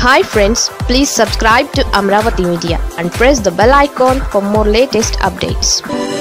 hi friends please subscribe to Amaravati media and press the bell icon for more latest updates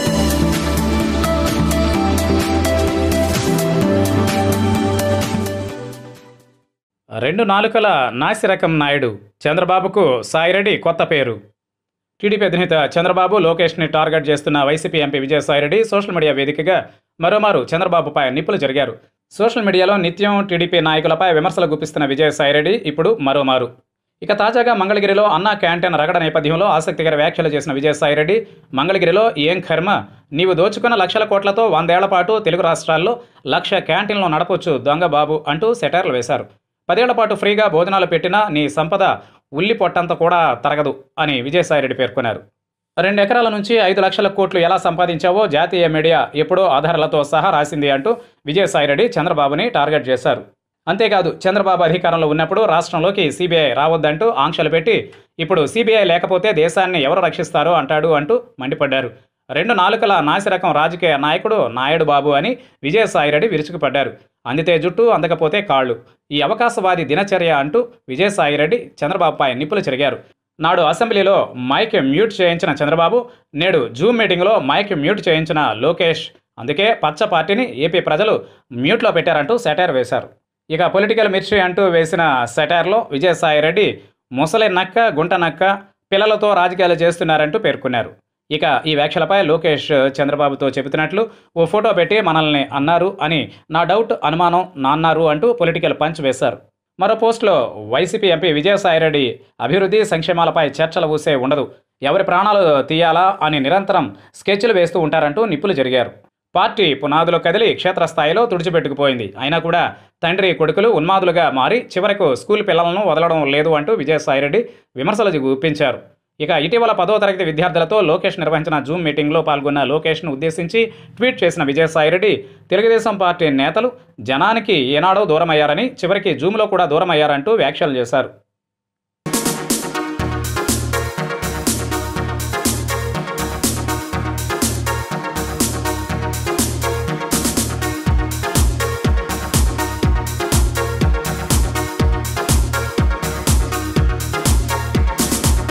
రెండు నాలుకల నాసిరకం నాయుడు చంద్రబాబుకు సాయిరెడ్డి కొత్త పేరు టీడీపీ అధినేత చంద్రబాబు లోకేష్ని టార్గెట్ చేస్తున్న YCP MP Vijayasai Reddy social media వేదికగా మరోమారు చంద్రబాబుపై నిప్పులు జరిగారు సోషల్ మీడియాలో నిత్యం టీడీపీ నాయకులపై విమర్శలు గుప్పిస్తున్న విజయసాయిరెడ్డి ఇప్పుడు మరోమారు ఇక తాజాగా మంగళగిరిలో అన్నా క్యాంటీన్ రగడ నేపథ్యంలో ఆసక్తికర వ్యాఖ్యలు చేసిన విజయసాయిరెడ్డి మంగళగిరిలో ఏం కర్మ నీవు దోచుకున్న లక్షల కోట్లతో వందేళ్ల పాటు తెలుగు రాష్ట్రాల్లో లక్ష క్యాంటీన్లు నడపొచ్చు దొంగ బాబు అంటూ సెటైర్లు వేశారు పదేళ్ల పాటు ఫ్రీగా భోజనాలు పెట్టినా నీ సంపద ఉల్లి పొట్టంత కూడా తరగదు అని విజయసాయిరెడ్డి పేర్కొన్నారు రెండు ఎకరాల నుంచి ఐదు లక్షల కోట్లు ఎలా సంపాదించావో జాతీయ మీడియా ఎప్పుడో ఆధారాలతో సహా రాసింది అంటూ విజయసాయిరెడ్డి చంద్రబాబుని టార్గెట్ చేశారు అంతేకాదు చంద్రబాబు అధికారంలో ఉన్నప్పుడు రాష్ట్రంలోకి సిబిఐ రావద్దంటూ ఆంక్షలు పెట్టి ఇప్పుడు సిబిఐ లేకపోతే దేశాన్ని ఎవరు రక్షిస్తారో అంటాడు అంటూ మండిపడ్డారు రెండు నాలుకల నాసిరకం రాజకీయ నాయకుడు నాయుడు బాబు అని విజయసాయిరెడ్డి విరుచుకుపడ్డారు అందితే జుట్టు అందకపోతే కాళ్ళు ఈ అవకాశవాది దినచర్య అంటూ విజయసాయిరెడ్డి చంద్రబాబుపై నిప్పులు చెరిగారు నాడు అసెంబ్లీలో మైక్ మ్యూట్ చేయించిన చంద్రబాబు నేడు జూమ్ మీటింగ్లో మైక్ మ్యూట్ చేయించిన లోకేష్ అందుకే పచ్చ పార్టీని ఏపీ ప్రజలు మ్యూట్లో పెట్టారంటూ సెటైర్ వేశారు ఇక పొలిటికల్ మిర్చి అంటూ వేసిన సెటైర్లో విజయసాయిరెడ్డి ముసలి నక్క గుంట నక్క పిల్లలతో రాజకీయాలు చేస్తున్నారంటూ పేర్కొన్నారు ఇక ఈ వ్యాఖ్యలపై లోకేష్ చంద్రబాబుతో చెబుతున్నట్లు ఓ ఫోటో పెట్టి మనల్ని అన్నారు అని నా డౌట్ అనుమానం నాన్నారు అంటూ పొలిటికల్ పంచ్ వేశారు మరో పోస్టులో వైసీపీ ఎంపీ విజయసాయిరెడ్డి అభివృద్ధి సంక్షేమాలపై చర్చలు ఊసే ఉండదు ఎవరి ప్రాణాలు తీయాలా అని నిరంతరం స్కెచ్లు వేస్తూ ఉంటారంటూ నిప్పులు జరిగారు పార్టీ పునాదులు కదిలి క్షేత్రస్థాయిలో తుడిచిపెట్టుకుపోయింది అయినా కూడా తండ్రి కొడుకులు ఉన్మాదులుగా మారి చివరకు స్కూల్ పిల్లలను వదలడం లేదు అంటూ విజయసాయిరెడ్డి విమర్శలు గుప్పించారు ఇక ఇటీవల పదో తరగతి విద్యార్థులతో లోకేష్ నిర్వహించిన జూమ్ మీటింగ్లో పాల్గొన్న లోకేష్ను ఉద్దేశించి ట్వీట్ చేసిన విజయసాయిరెడ్డి తెలుగుదేశం పార్టీ నేతలు జనానికి ఏనాడో దూరమయ్యారని చివరికి జూమ్లో కూడా దూరమయ్యారంటూ వ్యాఖ్యలు చేశారు